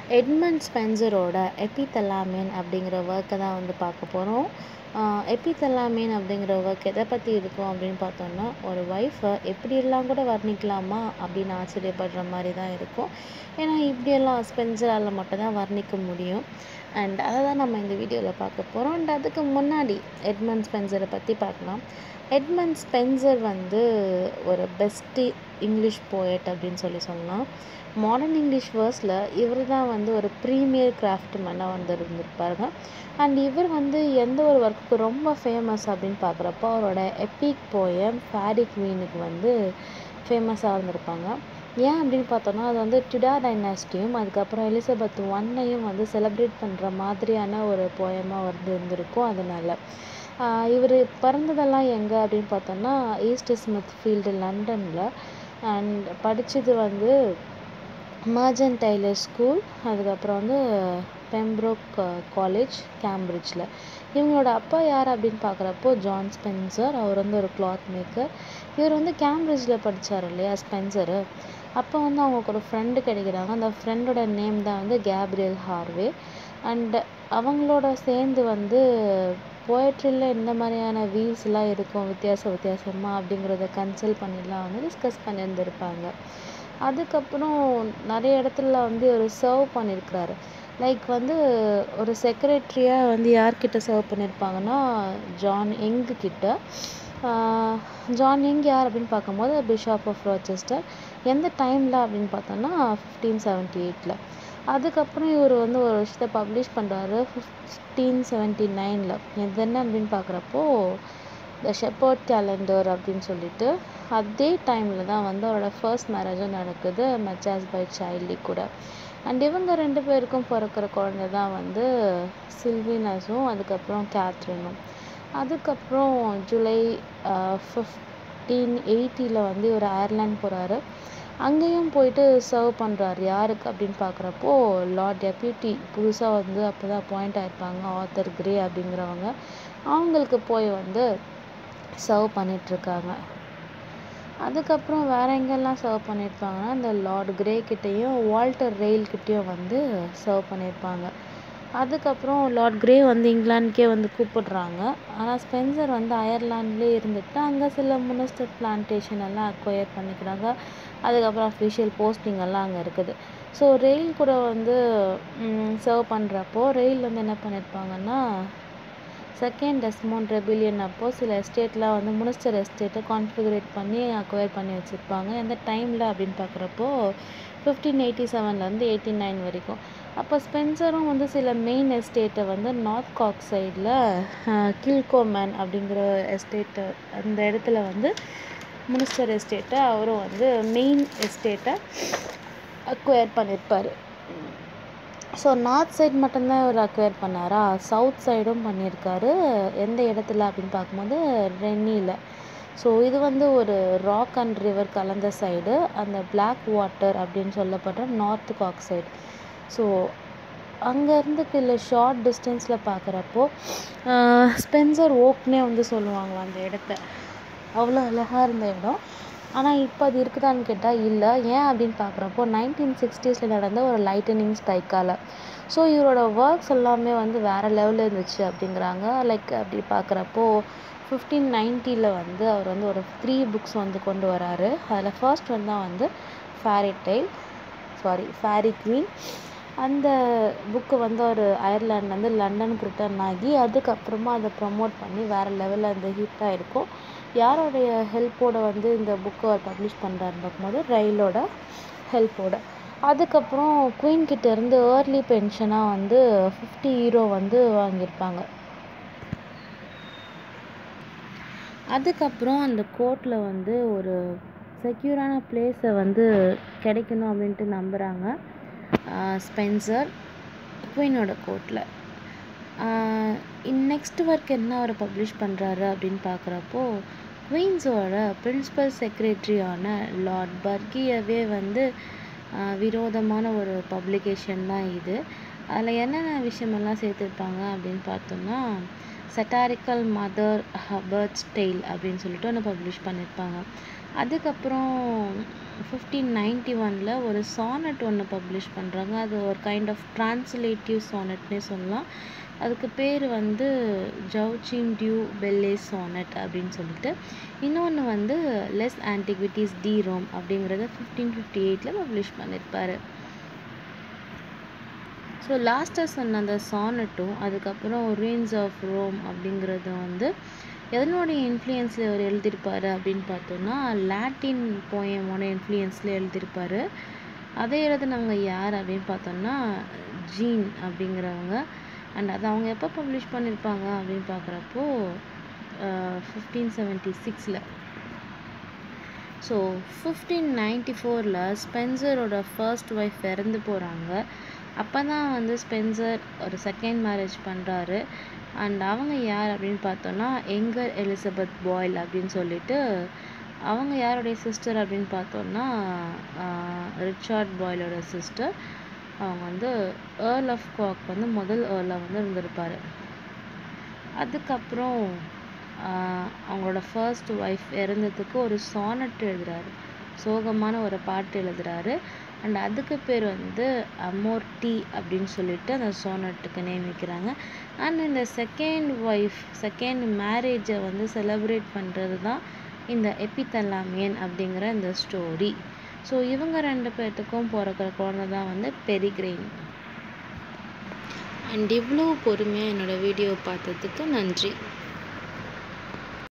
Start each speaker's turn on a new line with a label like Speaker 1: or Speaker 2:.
Speaker 1: Edmund ஸ்பென்சரோட எபிதலாமின் அப்படிங்கிற ஒர்க்கை தான் வந்து பார்க்க போகிறோம் எபிதலாமின் அப்படிங்கிற ஒர்க் எதை பற்றி இருக்கும் அப்படின்னு பார்த்தோம்னா ஒரு ஒய்ஃபை எப்படியெல்லாம் கூட வர்ணிக்கலாமா அப்படின்னு ஆச்சரியப்படுற மாதிரி தான் இருக்கும் ஏன்னா இப்படியெல்லாம் ஸ்பென்சரால் மட்டும் தான் வர்ணிக்க முடியும் அண்ட் அதை தான் நம்ம இந்த வீடியோவில் பார்க்க போகிறோம் அண்ட் அதுக்கு முன்னாடி எட்மண்ட் ஸ்பென்சரை பற்றி பார்க்கலாம் எட்மண்ட் ஸ்பென்சர் வந்து ஒரு பெஸ்ட்டு இங்கிலீஷ் போயட் அப்படின்னு சொல்லி சொல்லலாம் மாடர்ன் இங்கிலீஷ் வேர்ஸில் இவர் தான் வந்து ஒரு ப்ரீமியர் கிராஃப்ட் மேனாக வந்து இருந்திருப்பாருங்க அண்ட் இவர் வந்து எந்த ஒரு ஒர்க்குக்கு ரொம்ப ஃபேமஸ் அப்படின்னு பார்க்குறப்போ அவரோட எப்பிக் போயம் ஃபேரி குவீனுக்கு வந்து ஃபேமஸாக இருந்திருப்பாங்க ஏன் அப்படின்னு பார்த்தோன்னா அது வந்து டுடா டைனாஸ்டியும் அதுக்கப்புறம் எலிசபெத் ஒன்னையும் வந்து செலிப்ரேட் பண்ணுற மாதிரியான ஒரு போயமாக வந்து இருந்திருக்கும் அதனால் இவர் பிறந்ததெல்லாம் எங்கே அப்படின்னு பார்த்தோன்னா ஈஸ்ட் ஸ்மித் ஃபீல்டு லண்டனில் அண்ட் படித்தது வந்து மர்ஜன் டைலர் ஸ்கூல் அதுக்கப்புறம் வந்து பெம்ப்ரோக் காலேஜ் கேம்பிரிட்ஜில் இவங்களோட அப்பா யார் அப்படின்னு பார்க்குறப்போ ஜான் ஸ்பென்சர் அவர் வந்து ஒரு கிளாத் மேக்கர் இவர் வந்து கேம்பிரிட்ஜில் படித்தார் இல்லையா ஸ்பென்சரு அப்போ வந்து அவங்களுக்கு ஒரு ஃப்ரெண்டு கிடைக்கிறாங்க அந்த ஃப்ரெண்டோட நேம் தான் வந்து கேப்ரியல் ஹார்வே அண்ட் அவங்களோட சேர்ந்து வந்து போயட்ரியில் எந்த மாதிரியான வீவ்ஸ்லாம் இருக்கும் வித்தியாச வித்தியாசமாக அப்படிங்கிறத கன்சல்ட் பண்ணிலாம் வந்து டிஸ்கஸ் பண்ணியிருந்திருப்பாங்க அதுக்கப்புறம் நிறைய இடத்துல வந்து ஒரு சர்வ் பண்ணியிருக்கிறாரு லைக் வந்து ஒரு செக்ரட்டரியாக வந்து யார்கிட்ட சர்வ் பண்ணியிருப்பாங்கன்னா ஜான் எங்கு கிட்ட ஜான் எங் யார் அப்படின்னு பார்க்கும்போது பிஷப் ஆஃப் ராச்செஸ்டர் எந்த டைமில் அப்படின்னு பார்த்தோன்னா ஃபிஃப்டீன் செவன்ட்டி எயிட்டில் அதுக்கப்புறம் இவர் வந்து ஒரு விஷயத்தை பப்ளிஷ் பண்ணுறாரு ஃபிஃப்டீன் செவன்ட்டி நைனில் இது என்ன அப்படின்னு பார்க்குறப்போ த ஷெப்பர்ட் கேலண்டர் அப்படின்னு சொல்லிட்டு அதே டைமில் தான் வந்து அவரோட ஃபர்ஸ்ட் மேரேஜும் நடக்குது மெச்சாஸ் பை சைல்டி கூட அண்ட் இவங்க ரெண்டு பேருக்கும் பிறக்கிற குழந்தை தான் வந்து சில்வினஸும் அதுக்கப்புறம் கேத்ரினும் அதுக்கப்புறம் ஜூலை ஃபிஃப்டீன் எயிட்டியில் வந்து இவர் அயர்லாண்ட் போகிறாரு அங்கேயும் போயிட்டு சர்வ் பண்ணுறாரு யாருக்கு அப்படின்னு பார்க்குறப்போ லார்ட் டெப்யூட்டி புதுசாக வந்து அப்போ தான் அப்பாயிண்ட் ஆயிருப்பாங்க ஆத்தர் கிரே அப்படிங்கிறவங்க அவங்களுக்கு போய் வந்து சர்வ் பண்ணிகிட்ருக்காங்க அதுக்கப்புறம் வேற எங்கெல்லாம் சர்வ் பண்ணியிருப்பாங்கன்னா இந்த லார்ட் கிரே கிட்டேயும் வால்டர் ரெயில் கிட்டேயும் வந்து சர்வ் பண்ணியிருப்பாங்க அதுக்கப்புறம் லார்ட் கிரே வந்து இங்கிலாந்துக்கே வந்து கூப்பிடுறாங்க ஆனால் ஸ்பென்சர் வந்து அயர்லாண்ட்லேயே இருந்துட்டு அங்கே சில முனிஸ்டர் பிளான்டேஷன் எல்லாம் அக்வயர் பண்ணிக்கிறாங்க அதுக்கப்புறம் அஃபிஷியல் போஸ்டிங் எல்லாம் அங்கே இருக்குது ஸோ ரெயில் கூட வந்து சர்வ் பண்ணுறப்போ ரெயில் வந்து என்ன பண்ணியிருப்பாங்கன்னா செகண்ட் டெஸ்மோன் ரெபிலியன் அப்போது சில எஸ்டேட்லாம் வந்து முனிஸ்டர் எஸ்டேட்டை கான்ஃபிகரேட் பண்ணி அக்வயர் பண்ணி வச்சுருப்பாங்க எந்த டைமில் அப்படின்னு பார்க்குறப்போ ஃபிஃப்டீன் எயிட்டி செவன்லேருந்து எயிட்டி நைன் வரைக்கும் அப்போ ஸ்பென்சரும் வந்து சில மெயின் எஸ்டேட்டை வந்து நார்த் காக் சைடில் கில்கோமேன் அப்படிங்கிற எஸ்டேட்டு அந்த இடத்துல வந்து மினிஸ்டர் எஸ்டேட்டை அவரும் வந்து மெயின் எஸ்டேட்டை அக்வயர் பண்ணியிருப்பார் ஸோ நார்த் சைட் மட்டும்தான் இவர் அக்வயர் பண்ணாரா சவுத் சைடும் பண்ணியிருக்காரு எந்த இடத்துல அப்படின்னு பார்க்கும்போது ரென்னியில் ஸோ இது வந்து ஒரு ராக் அண்ட் ரிவர் கலந்த சைடு அந்த பிளாக் வாட்டர் அப்படின்னு சொல்லப்படுற நார்த் காக் சைடு ஸோ அங்கேருந்து இல்லை ஷார்ட் டிஸ்டன்ஸில் பார்க்குறப்போ ஸ்பென்சர் ஓக்னே வந்து சொல்லுவாங்க அந்த இடத்த அவ்வளோ அழகாக இருந்த இடம் ஆனால் இப்போ அது இருக்குதான்னு கேட்டால் இல்லை ஏன் அப்படின்னு பார்க்குறப்போ நைன்டீன் சிக்ஸ்டீஸில் நடந்த ஒரு லைட்டனிங் ஸ்ட்ரைக்கால் ஸோ இவரோட ஒர்க்ஸ் எல்லாமே வந்து வேறு லெவலில் இருந்துச்சு அப்படிங்கிறாங்க லைக் அப்படி பார்க்குறப்போ ஃபிஃப்டீன் நைன்ட்டியில் வந்து அவர் வந்து ஒரு த்ரீ புக்ஸ் வந்து கொண்டு வராரு அதில் ஃபர்ஸ்ட் ஒன் தான் வந்து fairy tale sorry fairy queen அந்த புக்கு வந்து அவர் அயர்லாண்ட்லேருந்து லண்டனுக்கு ரிட்டர்ன் ஆகி அதுக்கப்புறமா அதை ப்ரமோட் பண்ணி வேறு லெவலில் அந்த ஹிட் ஆகிருக்கும் யாரோடைய ஹெல்ப்போட வந்து இந்த புக்கை அவர் பப்ளிஷ் பண்ணுறாருன்னு பார்க்கும்போது ரயிலோட ஹெல்ப்போட அதுக்கப்புறம் குயின் கிட்ட இருந்து ஏர்லி பென்ஷனாக வந்து ஃபிஃப்டி ஹீரோ வந்து வாங்கியிருப்பாங்க அதுக்கப்புறம் அந்த கோர்ட்டில் வந்து ஒரு செக்யூரான பிளேஸை வந்து கிடைக்கணும் அப்படின்ட்டு நம்புகிறாங்க ஸ்பென்சர் குயினோட கோர்ட்டில் நெக்ஸ்ட் ஒர்க் என்ன அவர் பப்ளிஷ் பண்ணுறாரு அப்படின்னு பார்க்குறப்போ குயின்ஸோட பிரின்சிபல் செக்ரட்டரியான லார்ட் பர்கியவே வந்து விரோதமான ஒரு பப்ளிகேஷன் தான் இது அதில் என்னென்ன விஷயமெல்லாம் சேர்த்துருப்பாங்க அப்படின்னு பார்த்தோம்னா சட்டாரிக்கல் மதர் ஹபர்ட்ஸ் டெய்ல் அப்படின்னு சொல்லிட்டு ஒன்று பப்ளிஷ் பண்ணியிருப்பாங்க அதுக்கப்புறம் ஃபிஃப்டீன் நைன்டி ஒனில் ஒரு சானட் ஒன்று பப்ளிஷ் பண்ணுறாங்க அது ஒரு கைண்ட் ஆஃப் ட்ரான்ஸ்லேட்டிவ் சானட்னே சொல்லலாம் அதுக்கு பேர் வந்து ஜவுச்சிங் டியூ பெல்லே சானட் அப்படின்னு சொல்லிட்டு இன்னொன்று வந்து லெஸ் ஆன்டிக்விட்டிஸ் டி ரோம் அப்படிங்கிறத ஃபிஃப்டீன் ஃபிஃப்டி எயிட்டில் பப்ளிஷ் பண்ணியிருப்பார் ஸோ லாஸ்ட்டாக சொன்ன அந்த சானட்டும் அதுக்கப்புறம் ரீன்ஸ் ஆஃப் ரோம் அப்படிங்கிறது வந்து எதனுடைய இன்ஃப்ளூயன்ஸில் அவர் எழுதியிருப்பார் அப்படின்னு பார்த்தோன்னா லாட்டின் போயமோட இன்ஃப்ளூயன்ஸில் எழுதியிருப்பார் அதை எழுதினவங்க யார் அப்படின்னு பார்த்தோம்னா ஜீன் அப்படிங்கிறவங்க அண்ட் அதை அவங்க எப்போ பப்ளிஷ் பண்ணியிருப்பாங்க அப்படின்னு பார்க்குறப்போ ஃபிஃப்டீன் செவன்ட்டி சிக்ஸில் ஸோ ஃபிஃப்டீன் நைன்டி ஃபோரில் ஸ்பென்சரோட ஃபர்ஸ்ட் ஒய்ஃப் இறந்து போகிறாங்க அப்போ தான் வந்து ஸ்பென்சர் ஒரு செகண்ட் மேரேஜ் பண்ணுறாரு அண்ட் அவங்க யார் அப்படின்னு பார்த்தோன்னா எங்கர் எலிசபெத் பாயில் அப்படின்னு சொல்லிட்டு அவங்க யாருடைய சிஸ்டர் அப்படின்னு பார்த்தோன்னா ரிச்சார்ட் பாயிலோட சிஸ்டர் அவங்க வந்து ஏர்ல் ஆஃப் காக் வந்து முதல் ஏர்லாக வந்து இருந்திருப்பார் அதுக்கப்புறம் அவங்களோட ஃபர்ஸ்ட் ஒய்ஃப் இறந்ததுக்கு ஒரு சானட் எழுதுறாரு சோகமான ஒரு பாட்டு எழுதுறாரு அண்ட் அதுக்கு பேர் வந்து அமோர்டி அப்படின்னு சொல்லிட்டு அந்த சோனட்டுக்கு நியமிக்கிறாங்க அண்ட் இந்த செகண்ட் ஒய்ஃப் செகண்ட் மேரேஜை வந்து செலிப்ரேட் பண்ணுறது தான் இந்த எபித்தலாமியன் அப்படிங்கிற இந்த ஸ்டோரி ஸோ இவங்க ரெண்டு பேர்த்துக்கும் பிறக்கிற குழந்தை தான் வந்து பெரிகிரெயின் அண்ட் இவ்வளோ பொறுமையாக என்னோடய வீடியோ பார்த்ததுக்கு நன்றி